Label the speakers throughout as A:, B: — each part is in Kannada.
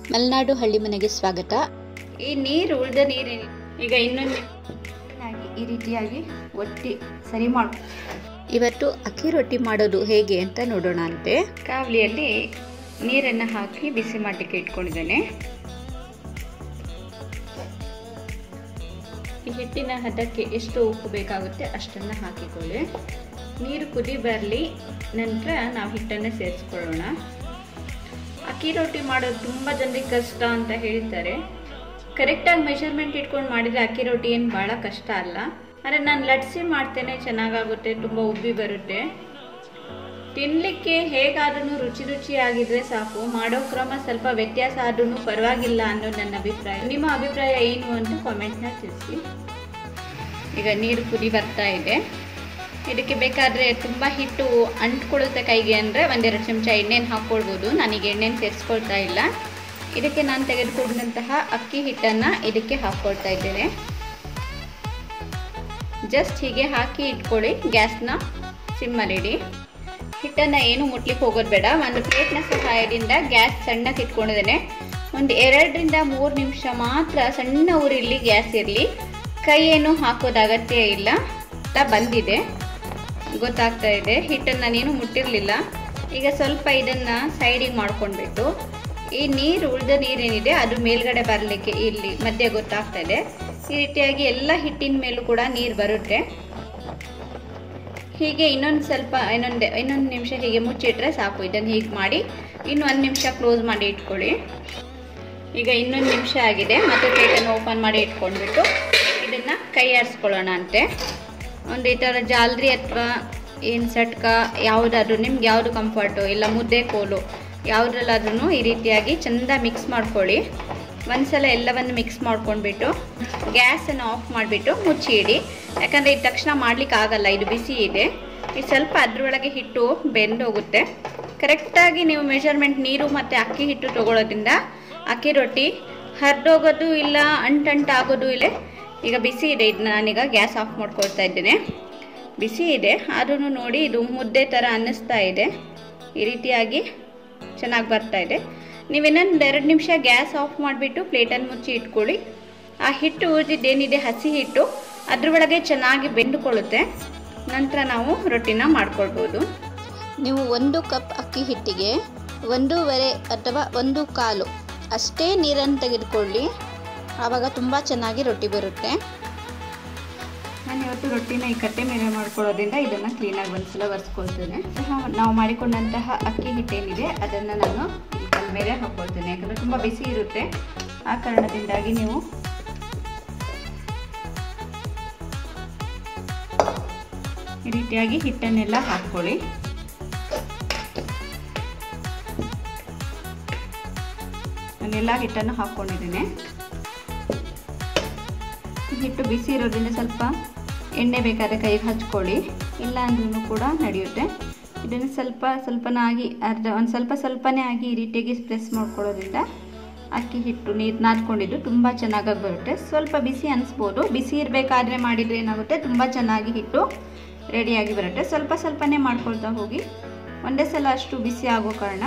A: ಮಲೆನಾಡು ಹಳ್ಳಿ ಮನೆಗೆ ಸ್ವಾಗತ
B: ಈ ನೀರು ಉಳಿದ ನೀರೇನು ಈಗ ಇನ್ನೊಂದು ಹಾಗೆ ಈ ರೀತಿಯಾಗಿ ಒತ್ತಿ ಸರಿ ಮಾಡು
A: ಇವತ್ತು ಅಕ್ಕಿ ರೊಟ್ಟಿ ಮಾಡೋದು ಹೇಗೆ ಅಂತ ನೋಡೋಣ ಅಂತೆ
B: ಕಾವಲಿಯಲ್ಲಿ ನೀರನ್ನು ಹಾಕಿ ಬಿಸಿ ಮಾಡಲಿಕ್ಕೆ ಇಟ್ಕೊಂಡಿದ್ದೇನೆ ಈ ಹಿಟ್ಟಿನ ಹದಕ್ಕೆ ಎಷ್ಟು ಉಪ್ಪು ಬೇಕಾಗುತ್ತೆ ಅಷ್ಟನ್ನು ಹಾಕಿಕೊಳ್ಳಿ ನೀರು ಕುದಿ ಬರಲಿ ನಂತರ ನಾವು ಹಿಟ್ಟನ್ನು ಸೇರಿಸ್ಕೊಳ್ಳೋಣ ಅಕ್ಕಿ ರೊಟ್ಟಿ ಮಾಡೋದು ತುಂಬ ಜನರಿಗೆ ಕಷ್ಟ ಅಂತ ಹೇಳ್ತಾರೆ ಕರೆಕ್ಟಾಗಿ ಮೆಷರ್ಮೆಂಟ್ ಇಟ್ಕೊಂಡು ಮಾಡಿದರೆ ಅಕ್ಕಿ ರೊಟ್ಟಿ ಏನು ಭಾಳ ಕಷ್ಟ ಅಲ್ಲ ಆದರೆ ನಾನು ಲಟ್ಸಿ ಮಾಡ್ತೇನೆ ಚೆನ್ನಾಗಾಗುತ್ತೆ ತುಂಬ ಉಬ್ಬಿ ಬರುತ್ತೆ ತಿನ್ನಲಿಕ್ಕೆ ಹೇಗಾದ್ರೂ ರುಚಿ ರುಚಿಯಾಗಿದ್ರೆ ಸಾಕು ಮಾಡೋ ಕ್ರಮ ಸ್ವಲ್ಪ ವ್ಯತ್ಯಾಸ ಆದ್ರೂ ಪರವಾಗಿಲ್ಲ ಅನ್ನೋದು ನನ್ನ ಅಭಿಪ್ರಾಯ ನಿಮ್ಮ ಅಭಿಪ್ರಾಯ ಏನು ಅಂತ ಕಾಮೆಂಟ್ನ ತಿಳಿಸಿ ಈಗ ನೀರು ಕುದಿ ಬರ್ತಾ ಇದೆ ಇದಕ್ಕೆ ಬೇಕಾದರೆ ತುಂಬ ಹಿಟ್ಟು ಅಂಟ್ಕೊಳ್ಳುತ್ತೆ ಕೈಗೆ ಅಂದರೆ ಒಂದೆರಡು ಚಮಚ ಎಣ್ಣೆನ ಹಾಕ್ಕೊಳ್ಬೋದು ನಾನೀಗ ಎಣ್ಣೆನ ಸೇರಿಸ್ಕೊಳ್ತಾ ಇಲ್ಲ ಇದಕ್ಕೆ ನಾನು ತೆಗೆದುಕೊಂಡಂತಹ ಅಕ್ಕಿ ಹಿಟ್ಟನ್ನು ಇದಕ್ಕೆ ಹಾಕ್ಕೊಳ್ತಾ ಇದ್ದೇನೆ ಜಸ್ಟ್ ಹೀಗೆ ಹಾಕಿ ಇಟ್ಕೊಳ್ಳಿ ಗ್ಯಾಸ್ನ ಸಿಮ್ಮಲ್ಲಿಡಿ ಹಿಟ್ಟನ್ನು ಏನು ಮುಟ್ಲಿಕ್ಕೆ ಹೋಗೋದು ಬೇಡ ಒಂದು ಪ್ಲೇಟ್ನ ಸಹಾಯದಿಂದ ಗ್ಯಾಸ್ ಸಣ್ಣಕ್ಕೆ ಇಟ್ಕೊಂಡಿದ್ದೇನೆ ಒಂದು ಎರಡರಿಂದ ಮೂರು ನಿಮಿಷ ಮಾತ್ರ ಸಣ್ಣ ಊರಿರಲಿ ಗ್ಯಾಸ್ ಇರಲಿ ಕೈ ಏನು ಹಾಕೋದು ಅಗತ್ಯ ಇಲ್ಲ ಅಂತ ಬಂದಿದೆ ಗೊತ್ತಾಗ್ತಾ ಇದೆ ಹಿಟ್ಟನ್ನು ನಾನೇನು ಮುಟ್ಟಿರಲಿಲ್ಲ ಈಗ ಸ್ವಲ್ಪ ಇದನ್ನು ಸೈಡಿಗೆ ಮಾಡ್ಕೊಂಡ್ಬಿಟ್ಟು ಈ ನೀರು ಉಳಿದ ನೀರೇನಿದೆ ಅದು ಮೇಲ್ಗಡೆ ಬರಲಿಕ್ಕೆ ಇಲ್ಲಿ ಮಧ್ಯೆ ಗೊತ್ತಾಗ್ತಾ ಇದೆ ಈ ರೀತಿಯಾಗಿ ಎಲ್ಲ ಹಿಟ್ಟಿನ ಮೇಲೂ ಕೂಡ ನೀರು ಬರುತ್ತೆ ಹೀಗೆ ಇನ್ನೊಂದು ಸ್ವಲ್ಪ ಇನ್ನೊಂದು ಇನ್ನೊಂದು ನಿಮಿಷ ಹೀಗೆ ಮುಚ್ಚಿಟ್ರೆ ಸಾಕು ಇದನ್ನು ಹೀಗೆ ಮಾಡಿ ಇನ್ನು ಒಂದು ನಿಮಿಷ ಕ್ಲೋಸ್ ಮಾಡಿ ಇಟ್ಕೊಳ್ಳಿ ಈಗ ಇನ್ನೊಂದು ನಿಮಿಷ ಆಗಿದೆ ಮತ್ತೆ ಪ್ಲೇಟನ್ನು ಓಪನ್ ಮಾಡಿ ಇಟ್ಕೊಂಡ್ಬಿಟ್ಟು ಇದನ್ನು ಕೈ ಆಡಿಸ್ಕೊಳ್ಳೋಣ ಅಂತೆ ಒಂದು ಈ ಥರ ಜಾಲ್ರಿ ಅಥವಾ ಏನು ಸಟ್ಕ ಯಾವುದಾದ್ರೂ ನಿಮ್ಗೆ ಯಾವುದು ಕಂಫರ್ಟು ಇಲ್ಲ ಮುದ್ದೆ ಕೋಲು ಯಾವುದ್ರಲ್ಲಾದ್ರೂ ಈ ರೀತಿಯಾಗಿ ಚೆಂದ ಮಿಕ್ಸ್ ಮಾಡ್ಕೊಳ್ಳಿ ಒಂದ್ಸಲ ಎಲ್ಲವನ್ನು ಮಿಕ್ಸ್ ಮಾಡ್ಕೊಂಡ್ಬಿಟ್ಟು ಗ್ಯಾಸನ್ನು ಆಫ್ ಮಾಡಿಬಿಟ್ಟು ಮುಚ್ಚಿ ಇಡಿ ಯಾಕಂದರೆ ಇದು ತಕ್ಷಣ ಮಾಡ್ಲಿಕ್ಕೆ ಆಗಲ್ಲ ಇದು ಬಿಸಿ ಇದೆ ಇದು ಸ್ವಲ್ಪ ಅದರೊಳಗೆ ಹಿಟ್ಟು ಬೆಂದು ಹೋಗುತ್ತೆ ಕರೆಕ್ಟಾಗಿ ನೀವು ಮೆಷರ್ಮೆಂಟ್ ನೀರು ಮತ್ತು ಅಕ್ಕಿ ಹಿಟ್ಟು ತೊಗೊಳೋದ್ರಿಂದ ಅಕ್ಕಿ ರೊಟ್ಟಿ ಹರಿದೋಗೋದು ಇಲ್ಲ ಅಂಟಂಟು ಆಗೋದು ಇಲ್ಲ ಈಗ ಬಿಸಿ ಇದೆ ಇದನ್ನ ನಾನೀಗ ಗ್ಯಾಸ್ ಆಫ್ ಮಾಡ್ಕೊಳ್ತಾ ಇದ್ದೇನೆ ಬಿಸಿ ಇದೆ ಆದ್ರೂ ನೋಡಿ ಇದು ಮುದ್ದೆ ಥರ ಅನ್ನಿಸ್ತಾ ಇದೆ ಈ ರೀತಿಯಾಗಿ ಚೆನ್ನಾಗಿ ಬರ್ತಾ ಇದೆ ನೀವಿನ್ನೊಂದು ಎರಡು ನಿಮಿಷ ಗ್ಯಾಸ್ ಆಫ್ ಮಾಡಿಬಿಟ್ಟು ಪ್ಲೇಟನ್ನು ಮುಚ್ಚಿ ಇಟ್ಕೊಳ್ಳಿ ಆ ಹಿಟ್ಟು ಉಳಿದಿದ್ದೇನಿದೆ ಹಸಿ ಹಿಟ್ಟು ಅದ್ರೊಳಗೆ ಚೆನ್ನಾಗಿ ಬೆಂದುಕೊಳ್ಳುತ್ತೆ ನಂತರ ನಾವು ರೊಟ್ಟಿನ ಮಾಡ್ಕೊಳ್ಬೋದು
A: ನೀವು ಒಂದು ಕಪ್ ಅಕ್ಕಿ ಹಿಟ್ಟಿಗೆ ಒಂದೂವರೆ ಅಥವಾ ಒಂದು ಕಾಲು ಅಷ್ಟೇ ನೀರನ್ನು ತೆಗೆದುಕೊಳ್ಳಿ ಆವಾಗ ತುಂಬ ಚೆನ್ನಾಗಿ ರೊಟ್ಟಿ ಬರುತ್ತೆ
B: ನಾನು ಇವತ್ತು ರೊಟ್ಟಿನ ಈ ಕಟ್ಟೆ ಮೇಲೆ ಮಾಡ್ಕೊಳ್ಳೋದ್ರಿಂದ ಇದನ್ನು ಕ್ಲೀನಾಗಿ ಒಂದ್ಸಲ ಒರೆಸ್ಕೊಳ್ತೇನೆ ಸಹ ನಾವು ಮಾಡಿಕೊಂಡಂತಹ ಅಕ್ಕಿ ಹಿಟ್ಟೇನಿದೆ ಅದನ್ನು ನಾನು ಈ ಕಲ್ ಮೇಲೆ ಹಾಕ್ಕೊಳ್ತೇನೆ ಯಾಕಂದರೆ ತುಂಬ ಬಿಸಿ ಇರುತ್ತೆ ಆ ಕಾರಣದಿಂದಾಗಿ ನೀವು ಈ ರೀತಿಯಾಗಿ ಹಿಟ್ಟನ್ನೆಲ್ಲ ಹಾಕ್ಕೊಳ್ಳಿ ನಾನೆಲ್ಲ ಹಿಟ್ಟನ್ನು ಹಾಕ್ಕೊಂಡಿದ್ದೇನೆ ಹಿಟ್ಟು ಬಿಸಿ ಇರೋದ್ರಿಂದ ಸ್ವಲ್ಪ ಎಣ್ಣೆ ಬೇಕಾದರೆ ಕೈಗೆ ಹಚ್ಕೊಳ್ಳಿ ಇಲ್ಲ ಅಂದ್ರೂ ಕೂಡ ನಡೆಯುತ್ತೆ ಇದನ್ನು ಸ್ವಲ್ಪ ಸ್ವಲ್ಪನಾಗಿ ಅರ್ಧ ಒಂದು ಸ್ವಲ್ಪ ಸ್ವಲ್ಪನೇ ಆಗಿ ಈ ರೀತಿಯಾಗಿ ಪ್ರೆಸ್ ಮಾಡ್ಕೊಳ್ಳೋದ್ರಿಂದ ಅಕ್ಕಿ ಹಿಟ್ಟು ನೀರು ನಾದ್ಕೊಂಡಿದ್ದು ತುಂಬ ಚೆನ್ನಾಗಾಗಿ ಬರುತ್ತೆ ಸ್ವಲ್ಪ ಬಿಸಿ ಅನಿಸ್ಬೋದು ಬಿಸಿ ಇರಬೇಕಾದ್ರೆ ಮಾಡಿದರೆ ಏನಾಗುತ್ತೆ ತುಂಬ ಚೆನ್ನಾಗಿ ಹಿಟ್ಟು ರೆಡಿಯಾಗಿ ಬರುತ್ತೆ ಸ್ವಲ್ಪ ಸ್ವಲ್ಪನೇ ಮಾಡ್ಕೊಳ್ತಾ ಹೋಗಿ ಒಂದೇ ಸಲ ಅಷ್ಟು ಬಿಸಿ ಆಗೋ ಕಾರಣ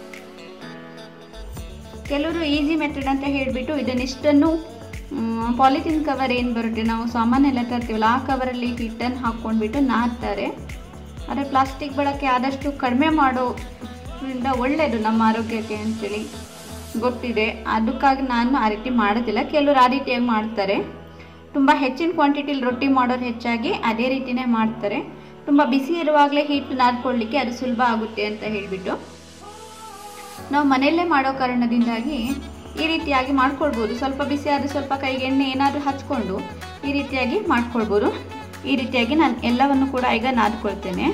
B: ಕೆಲವರು ಈಸಿ ಮೆಥಡ್ ಅಂತ ಹೇಳಿಬಿಟ್ಟು ಇದನ್ನಿಷ್ಟನ್ನು ಪಾಲಿಥಿನ್ ಕವರ್ ಏನು ಬರುತ್ತೆ ನಾವು ಸಾಮಾನೆಲ್ಲ ತರ್ತೀವಲ್ಲ ಆ ಕವರಲ್ಲಿ ಹಿಟ್ಟನ್ನು ಹಾಕ್ಕೊಂಡ್ಬಿಟ್ಟು ನಾದ್ತಾರೆ ಆದರೆ ಪ್ಲಾಸ್ಟಿಕ್ ಬಳಕೆ ಆದಷ್ಟು ಕಡಿಮೆ ಮಾಡೋದ್ರಿಂದ ಒಳ್ಳೆಯದು ನಮ್ಮ ಆರೋಗ್ಯಕ್ಕೆ ಅಂತೇಳಿ ಗೊತ್ತಿದೆ ಅದಕ್ಕಾಗಿ ನಾನು ಆ ರೀತಿ ಮಾಡೋದಿಲ್ಲ ಕೆಲವರು ಆ ರೀತಿಯಾಗಿ ಮಾಡ್ತಾರೆ ತುಂಬ ಹೆಚ್ಚಿನ ಕ್ವಾಂಟಿಟಿಲಿ ರೊಟ್ಟಿ ಮಾಡೋರು ಹೆಚ್ಚಾಗಿ ಅದೇ ರೀತಿನೇ ಮಾಡ್ತಾರೆ ತುಂಬ ಬಿಸಿ ಇರುವಾಗಲೇ ಹಿಟ್ಟು ನಾದ್ಕೊಳ್ಳಿಕ್ಕೆ ಅದು ಸುಲಭ ಆಗುತ್ತೆ ಅಂತ ಹೇಳಿಬಿಟ್ಟು ನಾವು ಮನೆಯಲ್ಲೇ ಮಾಡೋ ಕಾರಣದಿಂದಾಗಿ ಈ ರೀತಿಯಾಗಿ ಮಾಡ್ಕೊಳ್ಬೋದು ಸ್ವಲ್ಪ ಬಿಸಿ ಆದರೂ ಸ್ವಲ್ಪ ಕೈಗೆ ಎಣ್ಣೆ ಏನಾದರೂ ಹಚ್ಕೊಂಡು ಈ ರೀತಿಯಾಗಿ ಮಾಡ್ಕೊಳ್ಬೋದು ಈ ರೀತಿಯಾಗಿ ನಾನು ಎಲ್ಲವನ್ನು ಕೂಡ ಈಗ ನಾದ್ಕೊಳ್ತೇನೆ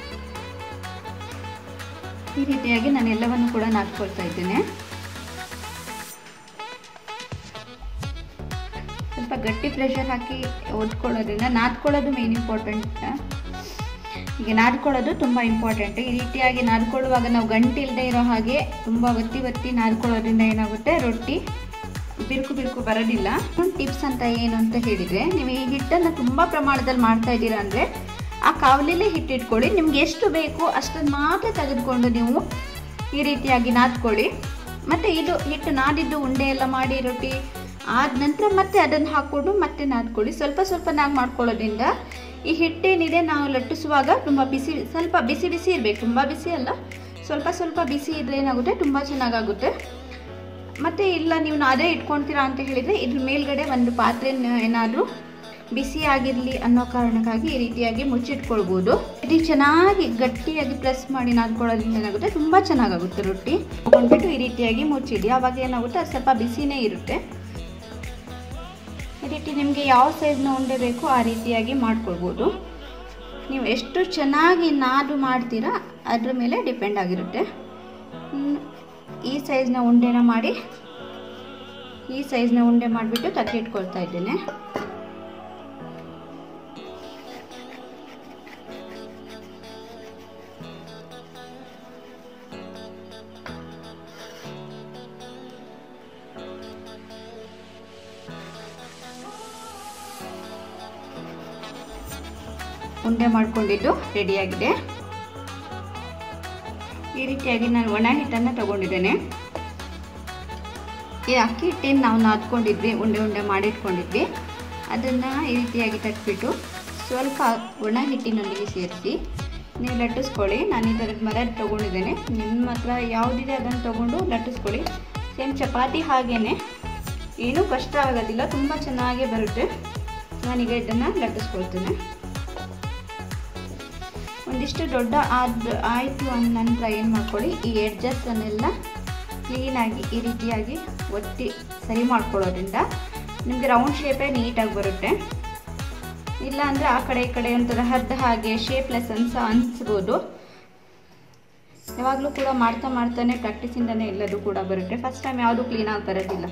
B: ಈ ರೀತಿಯಾಗಿ ನಾನು ಎಲ್ಲವನ್ನು ಕೂಡ ನಾದ್ಕೊಳ್ತಾ ಇದ್ದೇನೆ ಸ್ವಲ್ಪ ಗಟ್ಟಿ ಪ್ರೆಷರ್ ಹಾಕಿ ಒದ್ಕೊಳ್ಳೋದ್ರಿಂದ ನಾದ್ಕೊಳ್ಳೋದು ಮೇನ್ ಇಂಪಾರ್ಟೆಂಟ್ ಈಗ ನಾದ್ಕೊಳ್ಳೋದು ತುಂಬ ಇಂಪಾರ್ಟೆಂಟ್ ಈ ರೀತಿಯಾಗಿ ನಾದ್ಕೊಳ್ಳುವಾಗ ನಾವು ಗಂಟು ಇಲ್ಲದೆ ಇರೋ ಹಾಗೆ ತುಂಬ ಒತ್ತಿ ಒತ್ತಿ ನಾದ್ಕೊಳ್ಳೋದ್ರಿಂದ ಏನಾಗುತ್ತೆ ರೊಟ್ಟಿ ಬಿರುಕು ಬಿರುಕು ಬರೋದಿಲ್ಲ ಒಂದು ಟಿಪ್ಸ್ ಅಂತ ಏನು ಅಂತ ಹೇಳಿದರೆ ನೀವು ಈ ಹಿಟ್ಟನ್ನು ತುಂಬ ಪ್ರಮಾಣದಲ್ಲಿ ಮಾಡ್ತಾ ಇದ್ದೀರಾ ಅಂದರೆ ಆ ಕಾವಲಿಲೇ ಹಿಟ್ಟಿಟ್ಕೊಳ್ಳಿ ನಿಮ್ಗೆ ಎಷ್ಟು ಬೇಕು ಅಷ್ಟನ್ನು ಮಾತ್ರ ತೆಗೆದುಕೊಂಡು ನೀವು ಈ ರೀತಿಯಾಗಿ ನಾದ್ಕೊಳ್ಳಿ ಮತ್ತು ಇದು ಹಿಟ್ಟು ನಾದಿದ್ದು ಉಂಡೆ ಎಲ್ಲ ಮಾಡಿ ರೊಟ್ಟಿ ಆದ ನಂತರ ಮತ್ತೆ ಅದನ್ನು ಹಾಕ್ಕೊಂಡು ಮತ್ತೆ ನಾದ್ಕೊಳ್ಳಿ ಸ್ವಲ್ಪ ಸ್ವಲ್ಪ ನಾಗಿ ಮಾಡ್ಕೊಳ್ಳೋದ್ರಿಂದ ಈ ಹಿಟ್ಟೇನಿದೆ ನಾವು ಲಟ್ಟಿಸುವಾಗ ತುಂಬ ಬಿಸಿ ಸ್ವಲ್ಪ ಬಿಸಿ ಬಿಸಿ ಇರಬೇಕು ತುಂಬ ಬಿಸಿ ಅಲ್ಲ ಸ್ವಲ್ಪ ಸ್ವಲ್ಪ ಬಿಸಿ ಇದ್ರೆ ಏನಾಗುತ್ತೆ ತುಂಬ ಚೆನ್ನಾಗಾಗುತ್ತೆ ಮತ್ತು ಇಲ್ಲ ನೀವು ಅದೇ ಇಟ್ಕೊಳ್ತೀರಾ ಅಂತ ಹೇಳಿದರೆ ಇದ್ರ ಮೇಲ್ಗಡೆ ಒಂದು ಪಾತ್ರೆ ಏನಾದರೂ ಬಿಸಿ ಆಗಿರಲಿ ಅನ್ನೋ ಕಾರಣಕ್ಕಾಗಿ ಈ ರೀತಿಯಾಗಿ ಮುಚ್ಚಿಟ್ಕೊಳ್ಬೋದು ಇದು ಚೆನ್ನಾಗಿ ಗಟ್ಟಿಯಾಗಿ ಪ್ರೆಸ್ ಮಾಡಿ ನಾದ್ಕೊಳ್ಳೋದ್ರಿಂದ ಏನಾಗುತ್ತೆ ತುಂಬ ಚೆನ್ನಾಗಾಗುತ್ತೆ ರೊಟ್ಟಿ ತಗೊಂಡ್ಬಿಟ್ಟು ಈ ರೀತಿಯಾಗಿ ಮುಚ್ಚಿಡಿ ಆವಾಗ ಏನಾಗುತ್ತೆ ಅದು ಸ್ವಲ್ಪ ಬಿಸಿನೇ ಇರುತ್ತೆ ಈ ರೀತಿ ನಿಮಗೆ ಯಾವ ಸೈಜ್ನ ಉಂಡೆ ಬೇಕೋ ಆ ರೀತಿಯಾಗಿ ಮಾಡ್ಕೊಳ್ಬೋದು ನೀವು ಎಷ್ಟು ಚೆನ್ನಾಗಿ ನಾದು ಮಾಡ್ತೀರಾ ಅದ್ರ ಮೇಲೆ ಡಿಪೆಂಡ್ ಆಗಿರುತ್ತೆ ಹ್ಮ್, ಈ ಸೈಜ್ನ ಉಂಡೆನ ಮಾಡಿ ಈ ಸೈಜ್ನ ಉಂಡೆ ಮಾಡಿಬಿಟ್ಟು ತಟ್ಟೆ ಇಟ್ಕೊಳ್ತಾ ಇದ್ದೇನೆ ಉಂಡೆ ಮಾಡ್ಕೊಂಡಿದ್ದು ರೆಡಿಯಾಗಿದೆ ಈ ರೀತಿಯಾಗಿ ನಾನು ಒಣ ಹಿಟ್ಟನ್ನು ತಗೊಂಡಿದ್ದೇನೆ ಈ ಅಕ್ಕಿ ಹಿಟ್ಟೇನು ನಾವು ನಾದ್ಕೊಂಡಿದ್ವಿ ಉಂಡೆ ಉಂಡೆ ಮಾಡಿಟ್ಕೊಂಡಿದ್ವಿ ಅದನ್ನು ಈ ರೀತಿಯಾಗಿ ತಟ್ಬಿಟ್ಟು ಸ್ವಲ್ಪ ಒಣ ಹಿಟ್ಟಿನೊಂದಿಗೆ ಸೇರಿಸಿ ನೀವು ಲಟ್ಟಿಸ್ಕೊಳ್ಳಿ ನಾನು ಈ ಥರದ ಮರ ತೊಗೊಂಡಿದ್ದೇನೆ ನಿಮ್ಮ ಹತ್ರ ಯಾವುದಿದೆ ಅದನ್ನು ತೊಗೊಂಡು ಲಟ್ಟಿಸ್ಕೊಳ್ಳಿ ಸೇಮ್ ಚಪಾತಿ ಹಾಗೇ ಏನೂ ಕಷ್ಟ ಆಗೋದಿಲ್ಲ ತುಂಬ ಚೆನ್ನಾಗೇ ಬರುತ್ತೆ ನಾನೀಗ ಇದನ್ನು ಲಟ್ಟಿಸ್ಕೊಳ್ತೇನೆ ಒಂದಿಷ್ಟು ದೊಡ್ಡ ಆದ ಆಯಿತು ಅಂದ ನಂತರ ಏನು ಮಾಡ್ಕೊಳ್ಳಿ ಈ ಎಡ್ಜಸ್ಸನ್ನೆಲ್ಲ ಕ್ಲೀನಾಗಿ ಈ ರೀತಿಯಾಗಿ ಒತ್ತಿ ಸರಿ ಮಾಡ್ಕೊಳ್ಳೋದ್ರಿಂದ ನಿಮಗೆ ರೌಂಡ್ ಶೇಪೇ ನೀಟಾಗಿ ಬರುತ್ತೆ ಇಲ್ಲ ಅಂದರೆ ಆ ಕಡೆ ಈ ಕಡೆ ಒಂಥರ ಹರಿದ ಹಾಗೆ ಶೇಪ್ಲೆಸ್ ಅನ್ಸ ಅನಿಸ್ಬೋದು ಯಾವಾಗಲೂ ಕೂಡ ಮಾಡ್ತಾ ಮಾಡ್ತಾನೆ ಪ್ರಾಕ್ಟೀಸಿಂದನೇ ಎಲ್ಲದೂ ಕೂಡ ಬರುತ್ತೆ ಫಸ್ಟ್ ಟೈಮ್ ಯಾವುದೂ ಕ್ಲೀನಾಗಿ ಬರೋದಿಲ್ಲ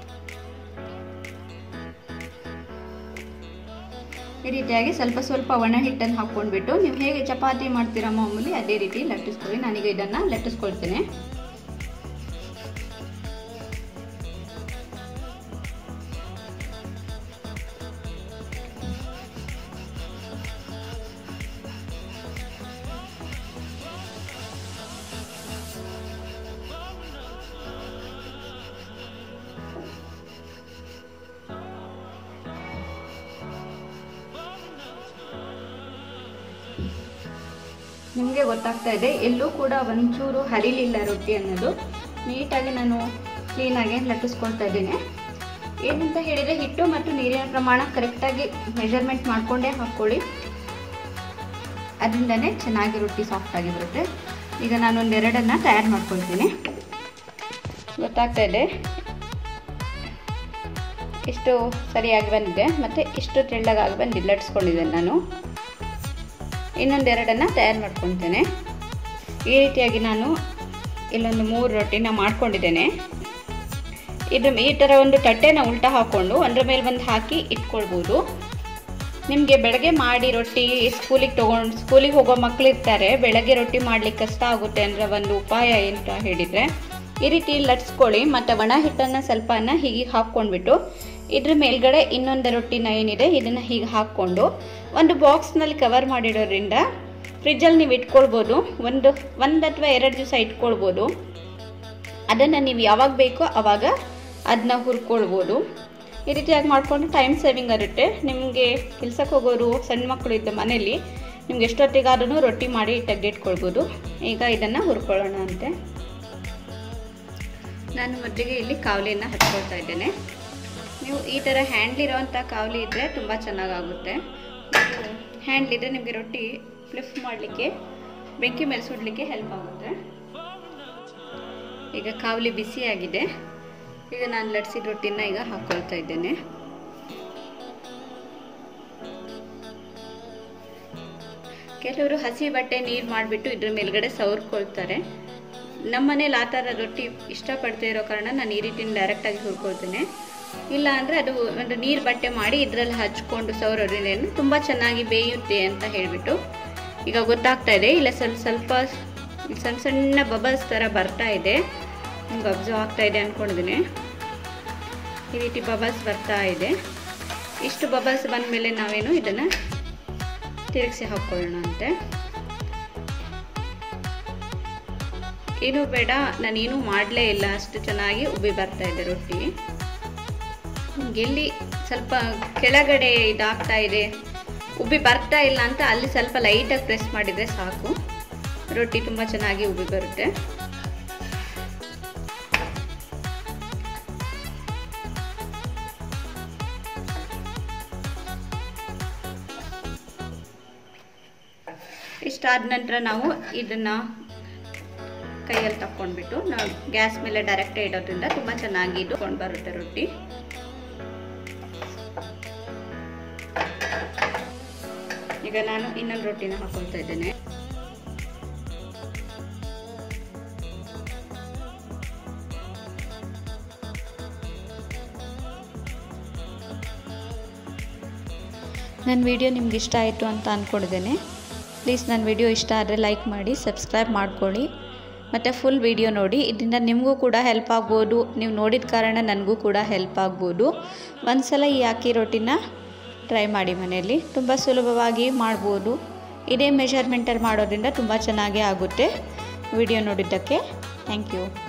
B: ಈ ರೀತಿಯಾಗಿ ಸ್ವಲ್ಪ ಸ್ವಲ್ಪ ಒಣ ಹಿಟ್ಟನ್ನು ಹಾಕ್ಕೊಂಡ್ಬಿಟ್ಟು ನೀವು ಹೇಗೆ ಚಪಾತಿ ಮಾಡ್ತೀರಾ ಮಾಮೂಲಿ ಅದೇ ರೀತಿ ಲಟ್ಟಿಸ್ಕೊಳ್ಳಿ ನಾನೀಗ ಇದನ್ನು ಲಟ್ಟಿಸ್ಕೊಳ್ತೇನೆ ನಿಮಗೆ ಗೊತ್ತಾಗ್ತಾ ಇದೆ ಎಲ್ಲೂ ಕೂಡ ಒಂಚೂರು ಹರಿಲಿಲ್ಲ ರೊಟ್ಟಿ ಅನ್ನೋದು ನೀಟಾಗಿ ನಾನು ಕ್ಲೀನಾಗಿ ಲಟ್ಟಿಸ್ಕೊಳ್ತಾ ಇದ್ದೀನಿ ಏನಂತ ಹೇಳಿದರೆ ಹಿಟ್ಟು ಮತ್ತು ನೀರಿನ ಪ್ರಮಾಣ ಕರೆಕ್ಟಾಗಿ ಮೆಜರ್ಮೆಂಟ್ ಮಾಡಿಕೊಂಡೇ ಹಾಕ್ಕೊಳ್ಳಿ ಅದರಿಂದನೇ ಚೆನ್ನಾಗಿ ರೊಟ್ಟಿ ಸಾಫ್ಟಾಗಿ ಬರುತ್ತೆ ಈಗ ನಾನು ಒಂದೆರಡನ್ನು ತಯಾರು ಮಾಡ್ಕೊಳ್ತೀನಿ ಗೊತ್ತಾಗ್ತಾ ಇದೆ ಇಷ್ಟು ಸರಿಯಾಗಿ ಬಂದಿದೆ ಮತ್ತು ಇಷ್ಟು ತೆಳ್ಳಗಾಗಿ ಬಂದಿಲ್ಲ ಲಟ್ಸ್ಕೊಂಡಿದ್ದೇನೆ ನಾನು ಇನ್ನೊಂದೆರಡನ್ನು ತಯಾರು ಮಾಡ್ಕೊತೇನೆ ಈ ರೀತಿಯಾಗಿ ನಾನು ಇಲ್ಲೊಂದು ಮೂರು ರೊಟ್ಟಿನ ಮಾಡ್ಕೊಂಡಿದ್ದೇನೆ ಇದು ಈ ಥರ ಒಂದು ತಟ್ಟೆನ ಉಲ್ಟಾ ಹಾಕ್ಕೊಂಡು ಒಂದ್ರ ಮೇಲೆ ಒಂದು ಹಾಕಿ ಇಟ್ಕೊಳ್ಬೋದು ನಿಮಗೆ ಬೆಳಗ್ಗೆ ಮಾಡಿ ರೊಟ್ಟಿ ಸ್ಕೂಲಿಗೆ ತೊಗೊಂಡು ಸ್ಕೂಲಿಗೆ ಹೋಗೋ ಮಕ್ಕಳು ಇರ್ತಾರೆ ಬೆಳಗ್ಗೆ ರೊಟ್ಟಿ ಮಾಡ್ಲಿಕ್ಕೆ ಕಷ್ಟ ಆಗುತ್ತೆ ಅಂದರೆ ಒಂದು ಉಪಾಯ ಅಂತ ಹೇಳಿದರೆ ಈ ರೀತಿ ಲಟ್ಸ್ಕೊಳ್ಳಿ ಮತ್ತು ಒಣ ಹಿಟ್ಟನ್ನು ಸ್ವಲ್ಪನ ಹೀಗೆ ಹಾಕ್ಕೊಂಡ್ಬಿಟ್ಟು ಇದ್ರ ಮೇಲ್ಗಡೆ ಇನ್ನೊಂದು ರೊಟ್ಟಿನ ಏನಿದೆ ಇದನ್ನು ಹೀಗೆ ಹಾಕ್ಕೊಂಡು ಒಂದು ಬಾಕ್ಸ್ನಲ್ಲಿ ಕವರ್ ಮಾಡಿಡೋದ್ರಿಂದ ಫ್ರಿಜ್ಜಲ್ಲಿ ನೀವು ಇಟ್ಕೊಳ್ಬೋದು ಒಂದು ಒಂದು ಅಥವಾ ಎರಡು ದಿವಸ ಇಟ್ಕೊಳ್ಬೋದು ಅದನ್ನು ನೀವು ಯಾವಾಗ ಬೇಕೋ ಆವಾಗ ಅದನ್ನ ಹುರ್ಕೊಳ್ಬೋದು ಈ ರೀತಿಯಾಗಿ ಮಾಡಿಕೊಂಡು ಟೈಮ್ ಸೇವಿಂಗ್ ಇರುತ್ತೆ ನಿಮಗೆ ಕೆಲ್ಸಕ್ಕೆ ಹೋಗೋರು ಸಣ್ಣ ಮಕ್ಕಳು ಇದ್ದ ಮನೇಲಿ ನಿಮ್ಗೆ ಎಷ್ಟೊತ್ತಿಗಾದ್ರೂ ರೊಟ್ಟಿ ಮಾಡಿ ತೆಗೆದಿಟ್ಕೊಳ್ಬೋದು ಈಗ ಇದನ್ನು ಹುರ್ಕೊಳ್ಳೋಣ ಅಂತೆ ನಾನು ಮೊದಲಿಗೆ ಇಲ್ಲಿ ಕಾವಲಿಯನ್ನು ಹಚ್ಕೊಳ್ತಾ ಇದ್ದೇನೆ ನೀವು ಈ ಥರ ಹ್ಯಾಂಡ್ಲಿರೋವಂಥ ಕಾವಲಿ ಇದ್ದರೆ ತುಂಬ ಚೆನ್ನಾಗಾಗುತ್ತೆ ಹ್ಯಾಂಡ್ಲಿದ್ರೆ ನಿಮಗೆ ರೊಟ್ಟಿ ಫ್ಲಿಪ್ ಮಾಡಲಿಕ್ಕೆ ಬೆಂಕಿ ಮೇಲೆ ಸುಡಲಿಕ್ಕೆ ಹೆಲ್ಪ್ ಆಗುತ್ತೆ ಈಗ ಕಾವಲಿ ಬಿಸಿಯಾಗಿದೆ ಈಗ ನಾನು ಲಟ್ಸಿದ ರೊಟ್ಟಿನ ಈಗ ಹಾಕ್ಕೊಳ್ತಾ ಇದ್ದೇನೆ ಕೆಲವರು ಹಸಿ ಬಟ್ಟೆ ನೀರು ಮಾಡಿಬಿಟ್ಟು ಇದ್ರ ಮೇಲ್ಗಡೆ ಸವರ್ಕೊಳ್ತಾರೆ ನಮ್ಮ ಮನೇಲಿ ಆ ಥರ ರೊಟ್ಟಿ ಇಷ್ಟಪಡ್ತಾ ಇರೋ ಕಾರಣ ನಾನು ಈ ರೀತಿ ಡೈರೆಕ್ಟಾಗಿ ಹುರ್ಕೊಳ್ತೇನೆ ಇಲ್ಲ ಅಂದರೆ ಅದು ಒಂದು ನೀರು ಬಟ್ಟೆ ಮಾಡಿ ಇದರಲ್ಲಿ ಹಚ್ಕೊಂಡು ಸೌರೋದ್ರಿಂದ ತುಂಬ ಚೆನ್ನಾಗಿ ಬೇಯುತ್ತೆ ಅಂತ ಹೇಳಿಬಿಟ್ಟು ಈಗ ಗೊತ್ತಾಗ್ತಾ ಇದೆ ಇಲ್ಲ ಸ್ವಲ್ಪ ಸ್ವಲ್ಪ ಸಣ್ಣ ಸಣ್ಣ ಬಬಲ್ಸ್ ಥರ ಬರ್ತಾ ಇದೆ ನಿಮ್ಗೆ ಅಬ್ಸರ್ವ್ ಆಗ್ತಾ ಇದೆ ಅಂದ್ಕೊಂಡಿದ್ದೀನಿ ಈ ರೀತಿ ಬಬಲ್ಸ್ ಬರ್ತಾ ಇದೆ ಇಷ್ಟು ಬಬಲ್ಸ್ ಬಂದ ಮೇಲೆ ನಾವೇನು ಇದನ್ನು ತಿರುಗಿಸಿ ಹಾಕ್ಕೊಳ್ಳೋಣ ಅಂತೆ ಏನೂ ಬೇಡ ನಾನೇನು ಮಾಡಲೇ ಇಲ್ಲ ಅಷ್ಟು ಚೆನ್ನಾಗಿ ಉಬ್ಬಿ ಬರ್ತಾ ಇದೆ ರೊಟ್ಟಿ ಎಲ್ಲಿ ಸ್ವಲ್ಪ ಕೆಳಗಡೆ ಇದಾಗ್ತಾ ಇದೆ ಉಬ್ಬಿ ಬರ್ತಾ ಇಲ್ಲ ಅಂತ ಅಲ್ಲಿ ಸ್ವಲ್ಪ ಲೈಟಾಗಿ ಪ್ರೆಸ್ ಮಾಡಿದರೆ ಸಾಕು ರೊಟ್ಟಿ ತುಂಬ ಚೆನ್ನಾಗಿ ಉಬ್ಬಿ ಬರುತ್ತೆ ಇಷ್ಟಾದ ನಂತರ ನಾವು ಇದನ್ನು ಕೈಯಲ್ಲಿ ತಕ್ಕೊಂಡ್ಬಿಟ್ಟು ನಾವು ಗ್ಯಾಸ್ ಮೇಲೆ ಡೈರೆಕ್ಟೇ ಇಡೋದ್ರಿಂದ ತುಂಬ ಚೆನ್ನಾಗಿ ಇಟ್ಕೊಂಡು ಬರುತ್ತೆ ರೊಟ್ಟಿ ಈಗ ನಾನು ಇನ್ನೊಂದು ರೊಟ್ಟಿನ ಹಾಕೊಳ್ತಾ ಇದ್ದೇನೆ
A: ನನ್ನ ವಿಡಿಯೋ ನಿಮ್ಗೆ ಇಷ್ಟ ಆಯಿತು ಅಂತ ಅಂದ್ಕೊಂಡಿದ್ದೇನೆ ಪ್ಲೀಸ್ ನನ್ನ ವಿಡಿಯೋ ಇಷ್ಟ ಆದರೆ ಲೈಕ್ ಮಾಡಿ ಸಬ್ಸ್ಕ್ರೈಬ್ ಮಾಡ್ಕೊಳ್ಳಿ ಮತ್ತು ಫುಲ್ ವಿಡಿಯೋ ನೋಡಿ ಇದರಿಂದ ನಿಮಗೂ ಕೂಡ ಹೆಲ್ಪ್ ಆಗ್ಬೋದು ನೀವು ನೋಡಿದ ಕಾರಣ ನನಗೂ ಕೂಡ ಹೆಲ್ಪ್ ಆಗ್ಬೋದು ಒಂದು ಸಲ ಈ ಅಕ್ಕಿ ರೊಟ್ಟಿನ ಟ್ರೈ ಮಾಡಿ ಮನೆಯಲ್ಲಿ ತುಂಬ ಸುಲಭವಾಗಿ ಮಾಡ್ಬೋದು ಇದೇ ಮೆಷರ್ಮೆಂಟಲ್ಲಿ ಮಾಡೋದ್ರಿಂದ ತುಂಬ ಚೆನ್ನಾಗೇ ಆಗುತ್ತೆ ವಿಡಿಯೋ ನೋಡಿದ್ದಕ್ಕೆ ಥ್ಯಾಂಕ್ ಯು